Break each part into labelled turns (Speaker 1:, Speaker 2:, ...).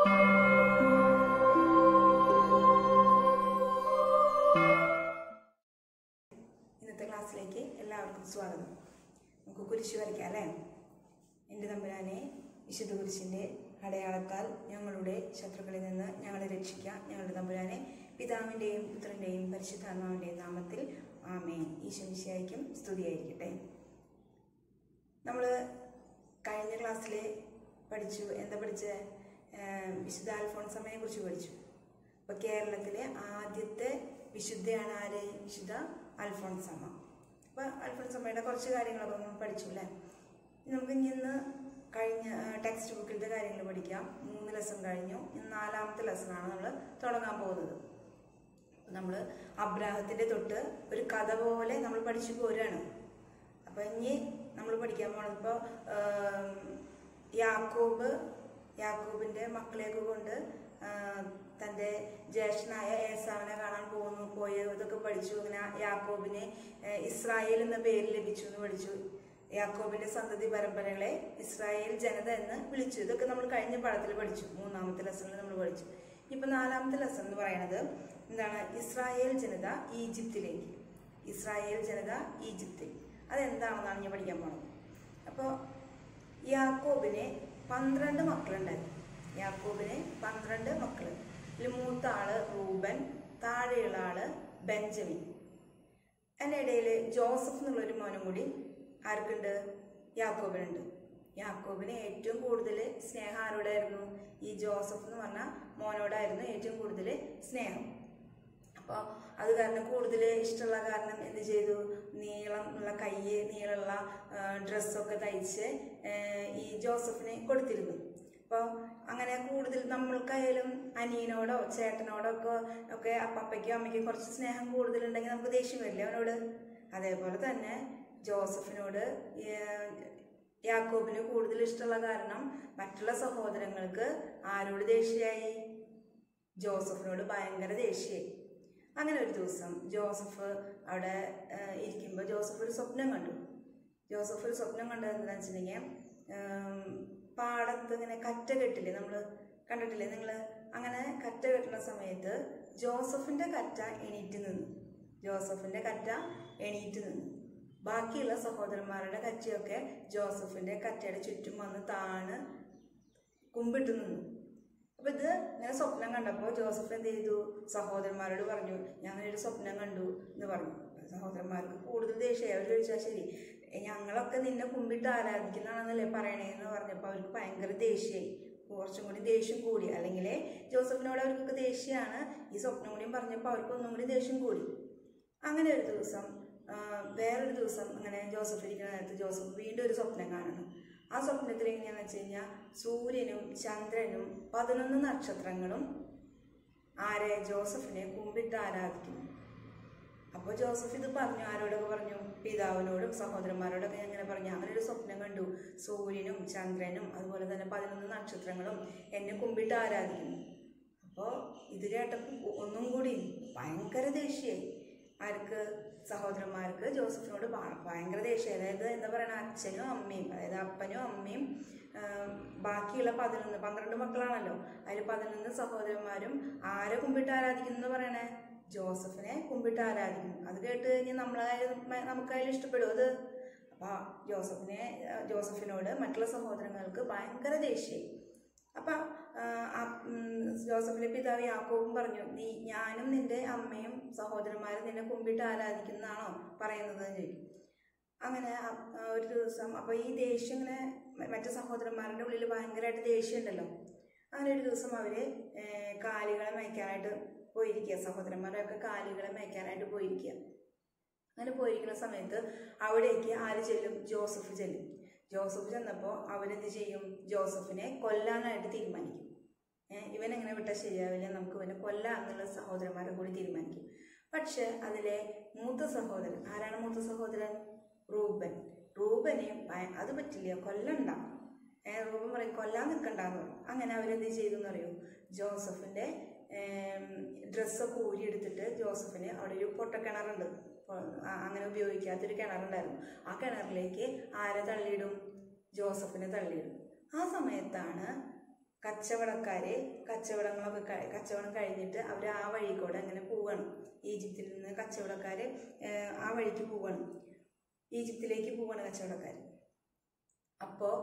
Speaker 1: ഇന്നത്തെ ക്ലാസ്സിലേക്ക് എല്ലാവർക്കും സ്വാഗതം നമുക്ക് കുരിശ് വരയ്ക്കാം അല്ലേ എൻ്റെ തമ്പുരാനെ വിശുദ്ധ കുരിശിൻ്റെ അടയാളത്താൽ ഞങ്ങളുടെ ശത്രുക്കളിൽ നിന്ന് ഞങ്ങളെ രക്ഷിക്കാം ഞങ്ങളുടെ തമ്പുരാനെ പിതാവിൻ്റെയും പുത്രൻ്റെയും പരിശുദ്ധാത്മാവിൻ്റെയും നാമത്തിൽ ആമേൻ ഈശ്വമിശയായിരിക്കും സ്തുതിയായിരിക്കട്ടെ നമ്മൾ കഴിഞ്ഞ ക്ലാസ്സിൽ പഠിച്ചു എന്താ പഠിച്ച വിശുദ്ധ അൽഫോൺസമ്മയെ കുറിച്ച് പഠിച്ചു അപ്പോൾ കേരളത്തിലെ ആദ്യത്തെ വിശുദ്ധയാണ് ആര് വിശുദ്ധ അൽഫോൺസമ്മ അപ്പോൾ അൽഫോൺസമ്മയുടെ കുറച്ച് കാര്യങ്ങളൊക്കെ നമ്മൾ പഠിച്ചു അല്ലേ ഇനി നമുക്ക് ഇനി ഇന്ന് കഴിഞ്ഞ ടെക്സ്റ്റ് ബുക്കിലത്തെ കാര്യങ്ങൾ പഠിക്കാം മൂന്ന് ലെസൺ കഴിഞ്ഞു ഇന്ന് നാലാമത്തെ ലെസണാണ് നമ്മൾ തുടങ്ങാൻ പോകുന്നത് നമ്മൾ അബ്രാഹത്തിൻ്റെ തൊട്ട് ഒരു കഥ പോലെ നമ്മൾ പഠിച്ചു പോരുകയാണ് അപ്പം ഇനി നമ്മൾ പഠിക്കാൻ പോണത് ഇപ്പോൾ യാക്കോബ് യാക്കോബിൻ്റെ മക്കളെയൊക്കെ കൊണ്ട് ആ, തൻ്റെ ജ്യേഷ്ഠനായ ഏസാവിനെ കാണാൻ പോകുന്നു പോയ ഇതൊക്കെ പഠിച്ചു ഇങ്ങനെ യാക്കോബിനെ ഏ, ഇസ്രായേൽ എന്ന പേര് ലഭിച്ചു എന്ന് പഠിച്ചു യാക്കോബിന്റെ സന്തതി പരമ്പരകളെ ഇസ്രായേൽ ജനത എന്ന് വിളിച്ചു ഇതൊക്കെ നമ്മൾ കഴിഞ്ഞ പാഠത്തിൽ പഠിച്ചു മൂന്നാമത്തെ ലെസണിൽ നമ്മൾ പഠിച്ചു ഇപ്പൊ നാലാമത്തെ ലെസൺ എന്ന് പറയുന്നത് എന്താണ് ഇസ്രായേൽ ജനത ഈജിപ്തിലേക്ക് ഇസ്രായേൽ ജനത ഈജിപ്തിൽ അതെന്താണെന്നാണ് ഞാൻ പഠിക്കാൻ പോണത് അപ്പോൾ യാക്കോബിന് പന്ത്രണ്ട് മക്കളുണ്ടായിരുന്നു യാക്കോബിന് പന്ത്രണ്ട് മക്കൾ ഇതിൽ മൂത്ത ആള് റൂബൻ താഴെയുള്ള ആള് ബെഞ്ചമിൻ അതിൻ്റെ ഇടയിൽ ജോസഫ് എന്നുള്ളൊരു മോനും കൂടി ആർക്കുണ്ട് യാക്കോബിനുണ്ട് യാക്കോബിന് ഏറ്റവും കൂടുതൽ സ്നേഹം ആരോടായിരുന്നു ഈ ജോസഫ് എന്ന് പറഞ്ഞ മോനോടായിരുന്നു ഏറ്റവും കൂടുതൽ സ്നേഹം അപ്പോൾ അത് കാരണം കൂടുതൽ ഇഷ്ടമുള്ള കാരണം എന്ത് ചെയ്തു നീളം ഉള്ള കൈ നീളമുള്ള ഡ്രസ്സൊക്കെ തയ്ച്ച് ആ, ഈ ജോസഫിന് കൊടുത്തിരുന്നു അപ്പോൾ അങ്ങനെ കൂടുതൽ നമ്മൾക്കായാലും അനിയനോടോ ചേട്ടനോടോ ഒക്കെ ഒക്കെ അപ്പയ്ക്കോ അമ്മയ്ക്കോ കുറച്ച് സ്നേഹം കൂടുതലുണ്ടെങ്കിൽ നമുക്ക് ദേഷ്യം വരില്ലേ അവനോട് അതേപോലെ തന്നെ ജോസഫിനോട് ഏർ, യാക്കോബിന് കൂടുതൽ ഇഷ്ടമുള്ള കാരണം മറ്റുള്ള സഹോദരങ്ങൾക്ക് ആരോട് ദേഷ്യമായി ജോസഫിനോട് ഭയങ്കര ദേഷ്യമായി അങ്ങനെ ഒരു ദിവസം ജോസഫ് അവിടെ ഇരിക്കുമ്പോൾ ജോസഫ് ഒരു സ്വപ്നം കണ്ടു ജോസഫ് ഒരു സ്വപ്നം കണ്ടത് എന്താണെന്ന് വെച്ചിട്ടുണ്ടെങ്കിൽ പാടത്ത് ഇങ്ങനെ കറ്റ കെട്ടില്ലേ നമ്മൾ കണ്ടിട്ടില്ലേ നിങ്ങൾ അങ്ങനെ കറ്റ കെട്ടുന്ന സമയത്ത് ജോസഫിന്റെ കറ്റ എണീറ്റ് നിന്നു ജോസഫിന്റെ കറ്റ എണീറ്റ് നിന്നു ബാക്കിയുള്ള സഹോദരന്മാരുടെ കറ്റയൊക്കെ ജോസഫിന്റെ കറ്റയുടെ ചുറ്റും വന്ന് താണ് കുമ്പിട്ട് നിന്നു അപ്പൊ ഇത് ഇങ്ങനെ സ്വപ്നം കണ്ടപ്പോൾ ജോസഫ് എന്ത് ചെയ്തു സഹോദരന്മാരോട് പറഞ്ഞു ഞാൻ അങ്ങനെ ഒരു സ്വപ്നം കണ്ടു എന്ന് പറഞ്ഞു സഹോദരന്മാർക്ക് കൂടുതൽ ദേഷ്യമായി അവർ ചോദിച്ചാൽ ശരി "എ, ഞങ്ങളൊക്കെ നിന്നെ കുമ്പിട്ട് ആരാധിക്കുന്നതാണെന്നല്ലേ പറയണേന്ന് പറഞ്ഞപ്പോൾ അവർക്ക് ഭയങ്കര ദേഷ്യമായി കുറച്ചും കൂടി ദേഷ്യം കൂടി അല്ലെങ്കിൽ ജോസഫിനോട് അവർക്കൊക്കെ ദേഷ്യമാണ് ഈ സ്വപ്നം കൂടിയും പറഞ്ഞപ്പോൾ അവർക്ക് ഒന്നും കൂടി ദേഷ്യം കൂടി അങ്ങനെ ഒരു ദിവസം ആ, വേറൊരു ദിവസം അങ്ങനെ ജോസഫ് ഇരിക്കുന്ന നേരത്ത് ജോസഫ് വീണ്ടും ഒരു സ്വപ്നം കാണണം ആ സ്വപ്നത്തിൽ എങ്ങനെയാണെന്ന് വെച്ച് കഴിഞ്ഞാൽ സൂര്യനും ചന്ദ്രനും പതിനൊന്ന് നക്ഷത്രങ്ങളും ആരെ ജോസഫിനെ കുമ്പിട്ട് ആരാധിക്കുന്നു അപ്പോൾ ജോസഫ് ഇത് പറഞ്ഞു ആരോടൊക്കെ പറഞ്ഞു പിതാവിനോടും സഹോദരന്മാരോടൊക്കെ എങ്ങനെ പറഞ്ഞു അങ്ങനെ ഒരു സ്വപ്നം കണ്ടു സൂര്യനും ചന്ദ്രനും അതുപോലെ തന്നെ പതിനൊന്ന് നക്ഷത്രങ്ങളും എന്നെ കുമ്പിട്ട് ആരാധിക്കുന്നു അപ്പോൾ ഇത് കേട്ടപ്പോൾ ഒന്നും കൂടി ഭയങ്കര ദേഷ്യമായി ആർക്ക് സഹോദരന്മാർക്ക് ജോസഫിനോട് ഭ- ഭയങ്കര ദേഷ്യം അതായത് എന്താ പറയുക അച്ഛനും അമ്മയും അതായത് അപ്പനും അമ്മയും ആ, ബാക്കിയുള്ള പതിനൊന്ന് പന്ത്രണ്ട് മക്കളാണല്ലോ അതിൽ പതിനൊന്ന് സഹോദരന്മാരും ആരെ കുമ്പിട്ട് ആരാധിക്കുന്നു എന്ന് പറയണേ ജോസഫിനെ കുമ്പിട്ട് ആരാധിക്കുന്നു അത് കേട്ട് കഴിഞ്ഞാൽ നമ്മളായാലും നമുക്കായാലും ഇഷ്ടപ്പെടും അത് അപ്പോൾ ജോസഫിനെ ആ, ജോസഫിനോട് മറ്റുള്ള സഹോദരങ്ങൾക്ക് ഭയങ്കര ദേഷ്യമായി അപ്പം ജോസഫിന്റെ പിതാവ് യാക്കോബും പറഞ്ഞു നീ ഞാനും നിന്റെ അമ്മയും സഹോദരന്മാരും നിന്നെ കുമ്പിട്ട് ആരാധിക്കുന്നതാണോ പറയുന്നത് എന്ന് ചോദിക്കും അങ്ങനെ അ- ആ ഒരു ദിവസം അപ്പോൾ ഈ ദേഷ്യം ഇങ്ങനെ മ- മറ്റു സഹോദരന്മാരുടെ ഉള്ളിൽ ഭയങ്കരമായിട്ട് ദേഷ്യം ഉണ്ടല്ലോ അങ്ങനെ ഒരു ദിവസം അവര് ഏർ, കാലികളെ മേയ്ക്കാനായിട്ട് പോയിരിക്കുക സഹോദരന്മാരൊക്കെ കാലികളെ മേയ്ക്കാനായിട്ട് പോയിരിക്കുക അങ്ങനെ പോയിരിക്കുന്ന സമയത്ത് അവിടേക്ക് ആര് ചെല്ലും ജോസഫ് ചെല്ലും ജോസഫ് ചെന്നപ്പോൾ അവരെന്ത് ചെയ്യും ജോസഫിനെ കൊല്ലാനായിട്ട് തീരുമാനിക്കും ഏഹ് ഇവനെങ്ങനെ വിട്ടാൽ ശരിയാവില്ല നമുക്ക് ഇവനെ കൊല്ലാം എന്നുള്ള സഹോദരന്മാരെ കൂടി തീരുമാനിക്കും പക്ഷെ അതിലെ മൂത്ത സഹോദരൻ ആരാണ് മൂത്ത സഹോദരൻ റൂബൻ റൂബനെ ഭയ- അത് പറ്റില്ല കൊല്ലണ്ട ഏ, റൂബൻ പറയും കൊല്ലാൻ നിൽക്കണ്ടെന്ന് പറയും അങ്ങനെ അവരെന്ത് ചെയ്തു എന്നറിയോ ജോസഫിന്റെ ഡ്രസ്സൊക്കെ ഊരിയെടുത്തിട്ട് ജോസഫിന് അവിടെ ഒരു പൊട്ടക്കിണറുണ്ട് പൊ- ആ- അങ്ങനെ ഉപയോഗിക്കാത്തൊരു കിണറുണ്ടായിരുന്നു ആ കിണറിലേക്ക് ആരെ തള്ളിയിടും ജോസഫിനെ തള്ളിയിടും ആ സമയത്താണ് കച്ചവടക്കാര് കച്ചവടങ്ങളൊക്കെ കഴി- കച്ചവടം കഴിഞ്ഞിട്ട് അവർ ആ വഴി കൂടെ അങ്ങനെ പോവാണ് ഈജിപ്തിൽ നിന്ന് കച്ചവടക്കാര് ഏഹ്, ആ വഴിക്ക് പോവാണ് ഈജിപ്തിലേക്ക് പോവാണ് കച്ചവടക്കാർ അപ്പോൾ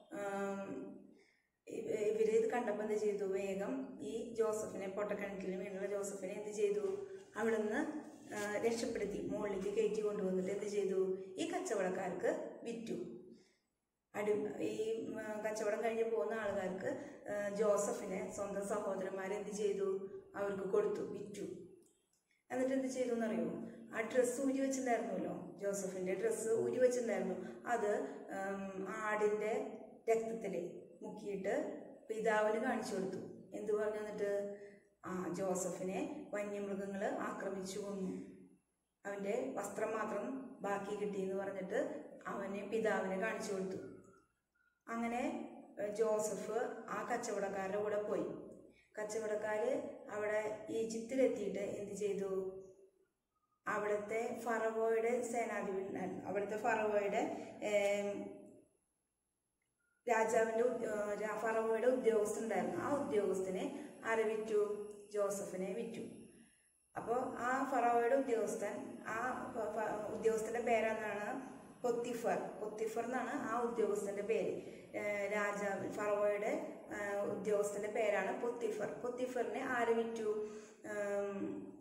Speaker 1: ഇവർ ഇത് കണ്ടപ്പോൾ എന്ത് ചെയ്തു വേഗം ഈ ജോസഫിനെ പൊട്ടക്കിണറ്റിൽ വീണുള്ള ജോസഫിനെ എന്ത് ചെയ്തു അവിടുന്ന് ആ, രക്ഷപ്പെടുത്തി മുകളിലേക്ക് കയറ്റി കൊണ്ടുവന്നിട്ട് എന്ത് ചെയ്തു ഈ കച്ചവടക്കാർക്ക് വിറ്റു അടി ഈ ഉം, കച്ചവടം കഴിഞ്ഞ് പോകുന്ന ആളുകാർക്ക് ആ, ജോസഫിനെ സ്വന്തം സഹോദരന്മാരെ എന്ത് ചെയ്തു അവർക്ക് കൊടുത്തു വിറ്റു എന്നിട്ട് എന്ത് ചെയ്തു എന്നറിയോ ആ ഡ്രസ്സ് ഊരി വെച്ചിട്ടുണ്ടായിരുന്നല്ലോ ജോസഫിന്റെ ഡ്രസ്സ് ഊരി വെച്ചിട്ടുണ്ടായിരുന്നു അത് ഉം, ആടിന്റെ രക്തത്തിൽ മുക്കിയിട്ട് പിതാവിന് കാണിച്ചു കൊടുത്തു എന്ത് പറഞ്ഞു എന്നിട്ട് ആ ജോസഫിനെ വന്യമൃഗങ്ങൾ ആക്രമിച്ചു കൊന്നു അവന്റെ വസ്ത്രം മാത്രം ബാക്കി കിട്ടി എന്ന് പറഞ്ഞിട്ട് അവന് പിതാവിനെ കാണിച്ചു കൊടുത്തു അങ്ങനെ ഏഹ്, ജോസഫ് ആ കച്ചവടക്കാരുടെ കൂടെ പോയി കച്ചവടക്കാര് അവിടെ ഈജിപ്തിലെത്തിയിട്ട് എന്ത് ചെയ്തു അവിടുത്തെ ഫറവോയുടെ സേനാധിപൻ അവിടുത്തെ ഫറവോയുടെ ഏം, രാജാവിന്റെ ഉദ്യ- ഏഹ്, രാ- ഫറവോയുടെ ഉദ്യോഗസ്ഥൻ ഉണ്ടായിരുന്നു ആ ഉദ്യോഗസ്ഥനെ ആരെ വിറ്റു ജോസഫിനെ വിറ്റു അപ്പോൾ ആ ഫറവോയുടെ ഉദ്യോഗസ്ഥൻ ആ ഫ- ഫ- ഉദ്യോഗസ്ഥന്റെ പേരെന്താണ് പൊത്തിഫർ പൊത്തിഫർ എന്നാണ് ആ ഉദ്യോഗസ്ഥന്റെ പേര് ഏഹ് രാജാവ് ഫറവോയുടെ ഏഹ് ഉദ്യോഗസ്ഥന്റെ പേരാണ് പൊത്തിഫർ പൊത്തിഫറിനെ ആര് വിറ്റു ഏം,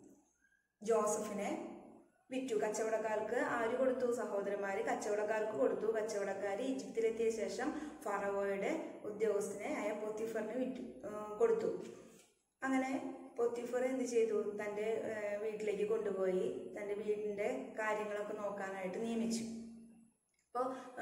Speaker 1: ജോസഫിനെ വിറ്റു കച്ചവടക്കാർക്ക് ആര് കൊടുത്തു സഹോദരന്മാര് കച്ചവടക്കാർക്ക് കൊടുത്തു കച്ചവടക്കാർ ഈജിപ്തിലെത്തിയ ശേഷം ഫറവോയുടെ ഉദ്യോഗസ്ഥനെ ആയ പൊത്തിഫറിന് വിറ്റു ഏഹ് കൊടുത്തു അങ്ങനെ പൊത്തിഫർ എന്ത് ചെയ്തു തൻ്റെ ഏഹ് വീട്ടിലേക്ക് കൊണ്ടുപോയി തൻ്റെ വീടിൻ്റെ കാര്യങ്ങളൊക്കെ നോക്കാനായിട്ട് നിയമിച്ചു അപ്പോൾ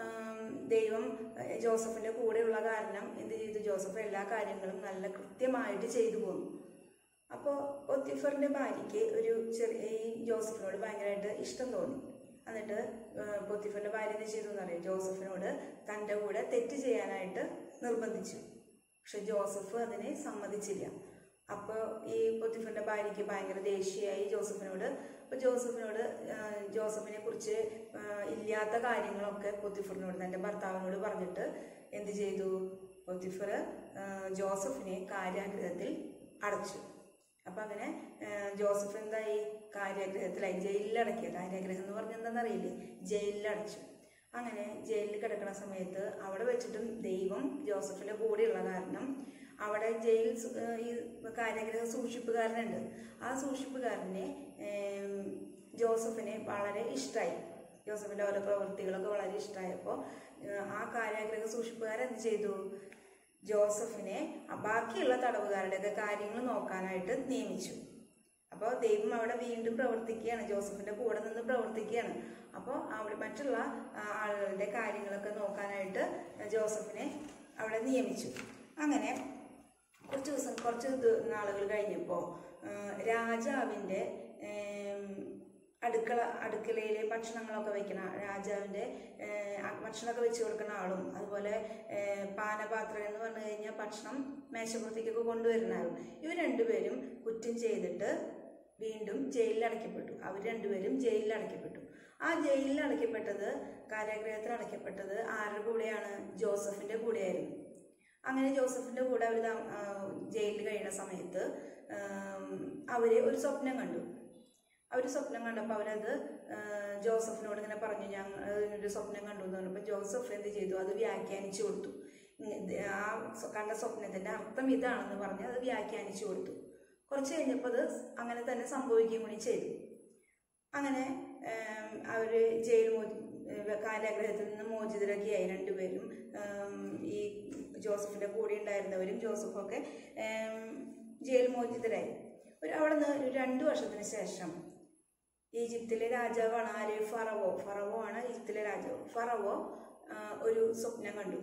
Speaker 1: ദൈവം ഏഹ് ജോസഫിൻ്റെ കൂടെയുള്ള കാരണം എന്ത് ചെയ്തു ജോസഫ് എല്ലാ കാര്യങ്ങളും നല്ല കൃത്യമായിട്ട് ചെയ്തു പോന്നു അപ്പോൾ ഒത്തിഫറിന്റെ ഭാര്യയ്ക്ക് ഒരു ചെറിയ ഈ ജോസഫിനോട് ഭയങ്കരമായിട്ട് ഇഷ്ടം തോന്നി എന്നിട്ട് ഏഹ് പൊത്തിഫറിന്റെ ഭാര്യ എന്ത് ചെയ്തു എന്നറിയാം ജോസഫിനോട് തൻ്റെ കൂടെ തെറ്റ് ചെയ്യാനായിട്ട് നിർബന്ധിച്ചു പക്ഷെ ജോസഫ് അതിനെ സമ്മതിച്ചില്ല അപ്പോൾ ഈ പൊത്തിഫറിന്റെ ഭാര്യയ്ക്ക് ഭയങ്കര ദേഷ്യയായി ജോസഫിനോട് അപ്പോൾ ജോസഫിനോട് ഏഹ് ജോസഫിനെ കുറിച്ച് ഏഹ് ഇല്ലാത്ത കാര്യങ്ങളൊക്കെ പൊത്തിഫറിനോട് തൻ്റെ ഭർത്താവിനോട് പറഞ്ഞിട്ട് എന്ത് ചെയ്തു പൊത്തിഫർ ഏഹ് ജോസഫിനെ കാര്യാഗ്രഹത്തിൽ അടച്ചു അപ്പൊ അങ്ങനെ ഏഹ് ജോസഫ് എന്തായി കാര്യാഗ്രഹത്തിലായി ജയിലിലടക്കിയ കാര്യാഗ്രഹം എന്ന് പറഞ്ഞാൽ എന്താണെന്നറിയില്ലേ ജയിലിലടച്ചു അങ്ങനെ ജയിലിൽ കിടക്കുന്ന സമയത്ത് അവിടെ വെച്ചിട്ടും ദൈവം ജോസഫിന്റെ കൂടെയുള്ള കാരണം അവിടെ ജയിൽ സു- ഏഹ് ഈ കാര്യാഗ്രഹ സൂക്ഷിപ്പുകാരനുണ്ട് ആ സൂക്ഷിപ്പുകാരനെ ഏം, ജോസഫിനെ വളരെ ഇഷ്ടമായി ജോസഫിന്റെ ഓരോ പ്രവൃത്തികളൊക്കെ വളരെ ഇഷ്ടമായപ്പോൾ ആ കാര്യാഗ്രഹ സൂക്ഷിപ്പുകാരൻ എന്ത് ചെയ്തു ജോസഫിനെ ആ ബാക്കിയുള്ള തടവുകാരുടെയൊക്കെ കാര്യങ്ങൾ നോക്കാനായിട്ട് നിയമിച്ചു അപ്പോൾ ദൈവം അവിടെ വീണ്ടും പ്രവർത്തിക്കുകയാണ് ജോസഫിന്റെ കൂടെ നിന്ന് പ്രവർത്തിക്കുകയാണ് അപ്പോൾ അവിടെ മറ്റുള്ള ആ, ആളുകളുടെ കാര്യങ്ങളൊക്കെ നോക്കാനായിട്ട് ജോസഫിനെ അവിടെ നിയമിച്ചു അങ്ങനെ കുറച്ച് ദിവസം കുറച്ച് ദി- നാളുകൾ കഴിഞ്ഞപ്പോൾ രാജാവിൻ്റെ ഏം, അടുക്കള അടുക്കളയിലെ ഭക്ഷണങ്ങളൊക്കെ വെക്കുന്ന രാജാവിൻ്റെ ഏഹ്, ആ ഭക്ഷണമൊക്കെ വെച്ച് കൊടുക്കുന്ന ആളും അതുപോലെ ഏഹ്, പാനപാത്രം എന്ന് പറഞ്ഞു കഴിഞ്ഞാൽ ഭക്ഷണം മേശപ്പുറത്തേക്കൊക്കെ കൊണ്ടുവരുന്ന ആളും ഇവർ രണ്ടുപേരും കുറ്റം ചെയ്തിട്ട് വീണ്ടും ജയിലിൽ അടയ്ക്കപ്പെട്ടു അവർ രണ്ടുപേരും ജയിലിൽ അടയ്ക്കപ്പെട്ടു ആ ജയിലിൽ അടയ്ക്കപ്പെട്ടത് കാരാഗ്രഹത്തിൽ അടയ്ക്കപ്പെട്ടത് ആരുടെ കൂടെയാണ് ജോസഫിന്റെ കൂടെയായിരുന്നു അങ്ങനെ ജോസഫിന്റെ കൂടെ അവർ ജയിലിൽ കഴിയുന്ന സമയത്ത് ആം, അവര് ഒരു സ്വപ്നം കണ്ടു അവർ സ്വപ്നം കണ്ടപ്പോൾ അവരത് ആ, ജോസഫിനോട് ഇങ്ങനെ പറഞ്ഞു ഞങ്ങൾ ഒരു സ്വപ്നം കണ്ടു എന്ന് പറഞ്ഞപ്പോൾ ജോസഫ് എന്ത് ചെയ്തു അത് വ്യാഖ്യാനിച്ചു കൊടുത്തു ഇങ്ങ- ഇത് ആ സ്വ- കണ്ട സ്വപ്നത്തിന്റെ അർത്ഥം ഇതാണെന്ന് പറഞ്ഞ് അത് വ്യാഖ്യാനിച്ചു കൊടുത്തു കുറച്ച് കഴിഞ്ഞപ്പോൾ അത് അങ്ങനെ തന്നെ സംഭവിക്കുകയും കൂടി ചെയ്തു അങ്ങനെ ഏം, അവര് ജയിൽ മോ ഏഹ് കാരാഗ്രഹത്തിൽ നിന്ന് മോചിതരൊക്കെയായി രണ്ടുപേരും ഏം, ഈ ജോസഫിന്റെ കൂടെ ഉണ്ടായിരുന്നവരും ജോസഫൊക്കെ ഏം, ജയിൽ മോചിതരായി ഒരു അവിടെ നിന്ന് ഒരു രണ്ടു വർഷത്തിന് ശേഷം ഈജിപ്തിലെ രാജാവാണ് ആര് ഫറവോ ഫറവോ ആണ് ഈജിപ്തിലെ രാജാവ് ഫറവോ ആ, ഒരു സ്വപ്നം കണ്ടു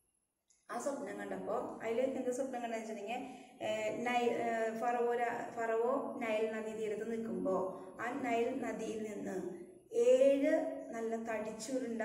Speaker 1: ആ സ്വപ്നം കണ്ടപ്പോൾ അതിൽ എന്താ സ്വപ്നം കണ്ടെന്ന് വെച്ചിട്ടുണ്ടെങ്കിൽ നൈ ഏഹ് ഫറവോ രാ- ഫറവോ നൈൽ നദി തീരത്ത് നിൽക്കുമ്പോൾ ആ നൈൽ നദിയിൽ നിന്ന് ഏഴ് നല്ല തടിച്ചുരുണ്ട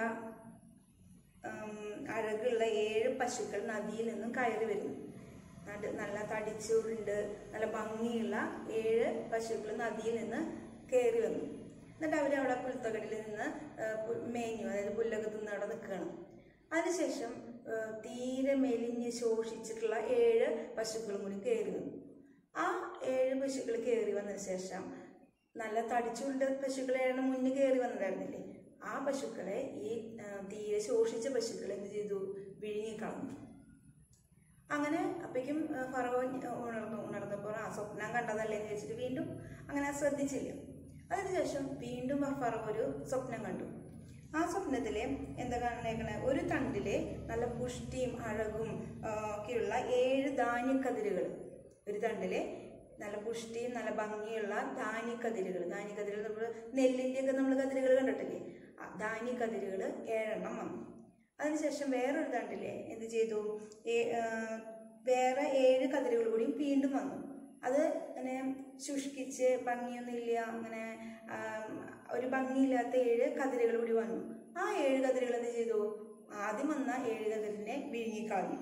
Speaker 1: ഉം, അഴകുള്ള ഏഴ് പശുക്കൾ നദിയിൽ നിന്നും കയറി വരുന്നു നട നല്ല തടിച്ചുരുണ്ട് നല്ല ഭംഗിയുള്ള ഏഴ് പശുക്കൾ നദിയിൽ നിന്ന് കയറി വന്നു എന്നിട്ട് അവർ അവിടെ പുൽത്തകടിൽ നിന്ന് ആ, പു- മേഞ്ഞു അതായത് പുല്ലൊക്കെ തിന്ന് അവിടെ നിൽക്കുകയാണ് അതിനുശേഷം ഏഹ്, തീരെ മെലിഞ്ഞ് ശോഷിച്ചിട്ടുള്ള ഏഴ് പശുക്കളും കൂടി കയറി വന്നു ആ ഏഴ് പശുക്കൾ കയറി വന്നതിന് ശേഷം നല്ല തടിച്ചുള്ള പശുക്കളെയാണ് മുന്നിൽ കയറി വന്നിട്ടുണ്ടായിരുന്നില്ലേ ആ പശുക്കളെ ഈ ഏഹ്, തീരെ ശോഷിച്ച പശുക്കൾ എന്ത് ചെയ്തു വിഴുങ്ങിക്കളഞ്ഞു അങ്ങനെ അപ്പോഴേക്കും ഫറവോ ഉണർന്നു ഉണർന്നപ്പോൾ ആ സ്വപ്നം കണ്ടതല്ലേ എന്ന് വെച്ചിട്ട് വീണ്ടും അങ്ങനെ ശ്രദ്ധിച്ചില്ല അതിനുശേഷം വീണ്ടും ആ ഫറവോ ഒരു സ്വപ്നം കണ്ടു ആ സ്വപ്നത്തില് എന്താ കാണേക്കണേ ഒരു തണ്ടില് നല്ല പുഷ്ടിയും അഴകും ആ, ഒക്കെയുള്ള ഏഴ് ധാന്യക്കതിരുകൾ ഒരു തണ്ടില് നല്ല പുഷ്ടിയും നല്ല ഭംഗിയുള്ള ധാന്യക്കതിരുകൾ ധാന്യക്കതിരുകൾ നമ്മൾ നെല്ലിൻ്റെ ഒക്കെ നമ്മൾ കതിരുകൾ കണ്ടിട്ടില്ലേ ആ ധാന്യക്കതിരുകൾ ഏഴെണ്ണം വന്നു അതിനുശേഷം വേറൊരു തണ്ടിലെ എന്ത് ചെയ്തു ഏ- ആ, വേറെ ഏഴ് കതിരുകൾ കൂടി വീണ്ടും വന്നു അത് അങ്ങനെ ശുഷ്കിച്ച് ഭംഗിയൊന്നുമില്ല അങ്ങനെ ആ, ഒരു ഭംഗിയില്ലാത്ത ഏഴ് കതിരുകൾ കൂടി വന്നു ആ ഏഴ് കതിരുകൾ എന്ത് ചെയ്തു ആദ്യം വന്ന ഏഴ് കതിരിനെ വിഴുങ്ങിക്കളഞ്ഞു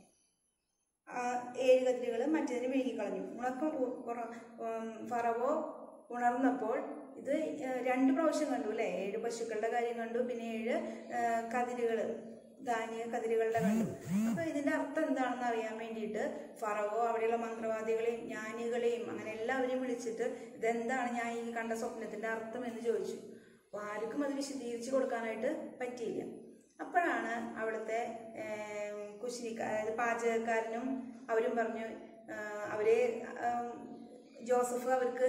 Speaker 1: ആ ഏഴ് കതിരുകൾ മറ്റേതിനെ വിഴുങ്ങിക്കളഞ്ഞു ഉണക്കം ഉ- ഉറ- ഉം, ഫറവോ ഉണർന്നപ്പോൾ ഇത് ഏഹ്, രണ്ട് പ്രാവശ്യം കണ്ടു അല്ലേ ഏഴ് പശുക്കളുടെ കാര്യം കണ്ടു പിന്നെ ഏഴ് കതിരുകൾ ധാന്യ കതിരുകളുടെ കണ്ടു അപ്പൊ ഇതിന്റെ അർത്ഥം എന്താണെന്ന് അറിയാൻ വേണ്ടിയിട്ട് ഫറവോ അവിടെയുള്ള മന്ത്രവാദികളെയും ജ്ഞാനികളെയും അങ്ങനെ എല്ലാവരെയും വിളിച്ചിട്ട് ഇതെന്താണ് ഞാൻ ഈ കണ്ട സ്വപ്നത്തിന്റെ അർത്ഥം എന്ന് ചോദിച്ചു അപ്പൊ ആർക്കും അത് വിശദീകരിച്ച് കൊടുക്കാനായിട്ട് പറ്റിയില്ല അപ്പോഴാണ് അവിടുത്തെ ഏം, കുശിനിക്ക അതായത് പാചകക്കാരനും അവരും പറഞ്ഞു ആ, അവരെ ആം, ജോസഫ് അവർക്ക്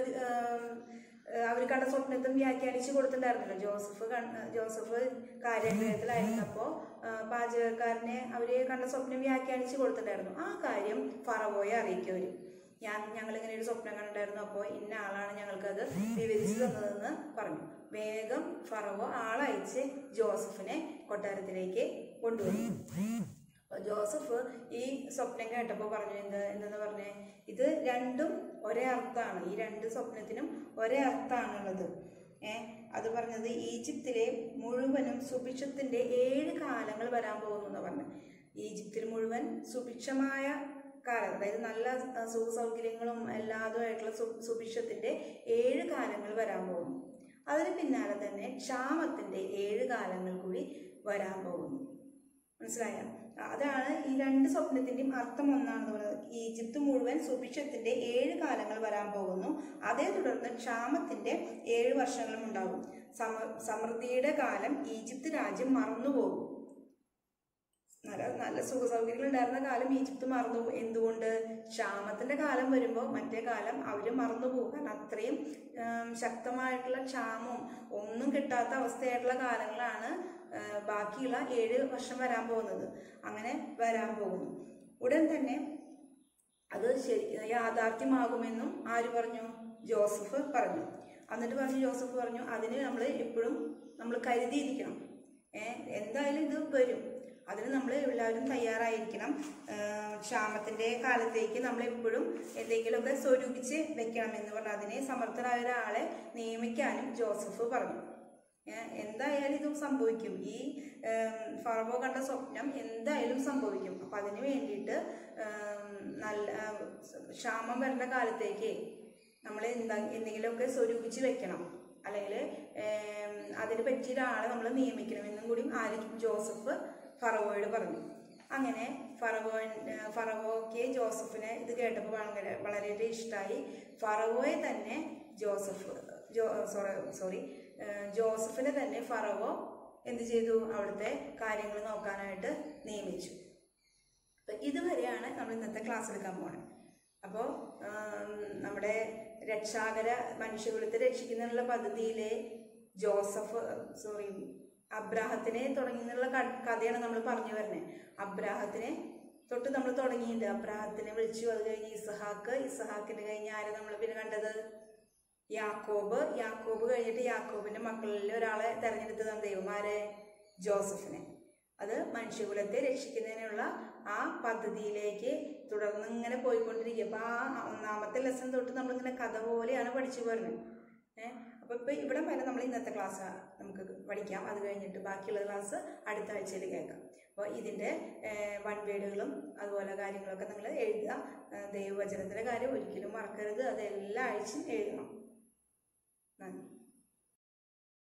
Speaker 1: അവർ കണ്ട സ്വപ്നത്തും വ്യാഖ്യാനിച്ച് കൊടുത്തിട്ടുണ്ടായിരുന്നല്ലോ ജോസഫ് കണ്ട ജോസഫ് കാര്യഗ്രഹത്തിലായിരുന്നപ്പോൾ പാചകക്കാരനെ അവര് കണ്ട സ്വപ്നം വ്യാഖ്യാനിച്ച് കൊടുത്തിട്ടുണ്ടായിരുന്നു ആ കാര്യം ഫറവോയെ അറിയിക്കും അവര് ഞാൻ ഞങ്ങളിങ്ങനെ ഒരു സ്വപ്നം കണ്ടിട്ടുണ്ടായിരുന്നു അപ്പോൾ ഇന്ന ആളാണ് ഞങ്ങൾക്കത് വിവരിച്ചു തന്നതെന്ന് പറഞ്ഞു വേഗം ഫറവോ ആളയച്ച് ജോസഫിനെ കൊട്ടാരത്തിലേക്ക് കൊണ്ടുവന്നു അപ്പൊ ജോസഫ് ഈ സ്വപ്നം കേട്ടപ്പോൾ പറഞ്ഞു എന്ത് എന്തെന്ന് പറഞ്ഞേ ഇത് രണ്ടും ഒരേ അർത്ഥമാണ് ഈ രണ്ട് സ്വപ്നത്തിനും ഒരേ അർത്ഥമാണുള്ളത് ഏ അത് പറഞ്ഞത് ഈജിപ്തിലെ മുഴുവനും സുഭിക്ഷത്തിന്റെ ഏഴ് കാലങ്ങൾ വരാൻ പോകുന്നു എന്ന് പറഞ്ഞു ഈജിപ്തിൽ മുഴുവൻ സുഭിക്ഷമായ കാലം അതായത് നല്ല ആ, സുഖസൗകര്യങ്ങളും എല്ലാതുമായിട്ടുള്ള സു സുഭിക്ഷത്തിന്റെ ഏഴ് കാലങ്ങൾ വരാൻ പോകുന്നു അതിന് പിന്നാലെ തന്നെ ക്ഷാമത്തിന്റെ ഏഴ് കാലങ്ങൾ കൂടി വരാൻ പോകുന്നു മനസ്സിലായ അതാണ് ഈ രണ്ട് സ്വപ്നത്തിന്റെയും അർത്ഥം ഒന്നാണെന്ന് പറയുന്നത് ഈജിപ്ത് മുഴുവൻ സുഭിക്ഷത്തിന്റെ ഏഴ് കാലങ്ങൾ വരാൻ പോകുന്നു അതേ തുടർന്ന് ക്ഷാമത്തിന്റെ ഏഴ് വർഷങ്ങളും ഉണ്ടാകും സമ സമൃദ്ധിയുടെ കാലം ഈജിപ്ത് രാജ്യം മറന്നുപോകും നല്ല നല്ല സുഖ സൗകര്യങ്ങൾ ഉണ്ടായിരുന്ന കാലം ഈജിപ്ത് മറന്നു പോകും. എന്തുകൊണ്ട് ക്ഷാമത്തിന്റെ കാലം വരുമ്പോൾ മറ്റേ കാലം അവര് മറന്നു പോകും കാരണം അത്രയും ഉം, ശക്തമായിട്ടുള്ള ക്ഷാമവും ഒന്നും കിട്ടാത്ത അവസ്ഥയായിട്ടുള്ള കാലങ്ങളാണ് ആ, ബാക്കിയുള്ള ഏഴ് വർഷം വരാൻ പോകുന്നത് അങ്ങനെ വരാൻ പോകുന്നു ഉടൻ തന്നെ അത് ശരി യാഥാർത്ഥ്യമാകുമെന്നും ആര് പറഞ്ഞു ജോസഫ് പറഞ്ഞു എന്നിട്ട് പറഞ്ഞു ജോസഫ് പറഞ്ഞു അതിന് നമ്മൾ എപ്പോഴും നമ്മൾ കരുതിയിരിക്കണം ഏ എന്തായാലും ഇത് വരും അതിന് നമ്മൾ എല്ലാവരും തയ്യാറായിരിക്കണം ഏഹ് ക്ഷാമത്തിന്റെ കാലത്തേക്ക് നമ്മൾ എപ്പോഴും എന്തെങ്കിലുമൊക്കെ സ്വരൂപിച്ച് വെക്കണം എന്ന് പറഞ്ഞു അതിനെ സമർത്ഥനായ ഒരാളെ നിയമിക്കാനും ജോസഫ് പറഞ്ഞു ഏഹ് എന്തായാലും ഇതും സംഭവിക്കും ഈ ഏം, ഫറവോ കണ്ട സ്വപ്നം എന്തായാലും സംഭവിക്കും അപ്പം അതിന് വേണ്ടിയിട്ട് ഏം, നല്ല ഏം, ക്ഷാമം വരേണ്ട കാലത്തേക്ക് നമ്മൾ എന്താ എന്തെങ്കിലുമൊക്കെ സ്വരൂപിച്ച് വെക്കണം അല്ലെങ്കിൽ അതിന് പറ്റിയ ഒരാളെ നമ്മൾ നിയമിക്കണമെന്നും കൂടി ആര് ജോസഫ് ഫറവോയോട് പറഞ്ഞു അങ്ങനെ ഫറവോ ഫറവോക്ക് ജോസഫിനെ ഇത് കേട്ടപ്പോൾ വളരെ വളരെയേറെ ഇഷ്ടമായി ഫറവോയെ തന്നെ ജോസഫ് ജോ സോറി സോറി ജോസഫിനെ തന്നെ ഫറവോ എന്ത് ചെയ്തു അവിടുത്തെ കാര്യങ്ങൾ നോക്കാനായിട്ട് നിയമിച്ചു അപ്പൊ ഇതുവരെയാണ് നമ്മൾ ഇന്നത്തെ ക്ലാസ് എടുക്കാൻ പോണത് അപ്പോൾ നമ്മുടെ രക്ഷാകര മനുഷ്യകുലത്തെ രക്ഷിക്കുന്നതിനുള്ള പദ്ധതിയിലെ ജോസഫ് സോറി അബ്രാഹത്തിനെ തുടങ്ങി എന്നുള്ള ക- കഥയാണ് നമ്മൾ പറഞ്ഞു വരുന്നത് അബ്രാഹത്തിനെ തൊട്ട് നമ്മൾ തുടങ്ങിയിട്ടുണ്ട് അബ്രാഹത്തിനെ വിളിച്ചു അത് കഴിഞ്ഞ് ഇസഹാക്ക് ഇസഹാക്കിന് കഴിഞ്ഞ് ആരെ നമ്മൾ പിന്നെ കണ്ടത് യാക്കോബ് യാക്കോബ് കഴിഞ്ഞിട്ട് യാക്കോബിന്റെ മക്കളിൽ ഒരാളെ തെരഞ്ഞെടുത്തതാണ് ദൈവം ആരെ ജോസഫിനെ അത് മനുഷ്യകുലത്തെ രക്ഷിക്കുന്നതിനുള്ള ആ പദ്ധതിയിലേക്ക് തുടർന്ന് ഇങ്ങനെ പോയിക്കൊണ്ടിരിക്കുക അപ്പൊ ആ ഒന്നാമത്തെ ലെസൺ തൊട്ട് നമ്മളിങ്ങനെ കഥ പോലെയാണ് പഠിച്ചു പോരുന്നത് ഏഹ് അപ്പൊ ഇപ്പൊ ഇവിടെ വരെ നമ്മൾ ഇന്നത്തെ ക്ലാസ് നമുക്ക് പഠിക്കാം അത് കഴിഞ്ഞിട്ട് ബാക്കിയുള്ള ക്ലാസ് അടുത്ത ആഴ്ചയിൽ കേൾക്കാം അപ്പോൾ ഇതിന്റെ വൺ വേർഡുകളും അതുപോലെ കാര്യങ്ങളൊക്കെ നിങ്ങൾ എഴുതുക ഏഹ് ദൈവവചനത്തിന്റെ കാര്യം ഒരിക്കലും മറക്കരുത് അത് എല്ലാ ആഴ്ചയും എഴുതണം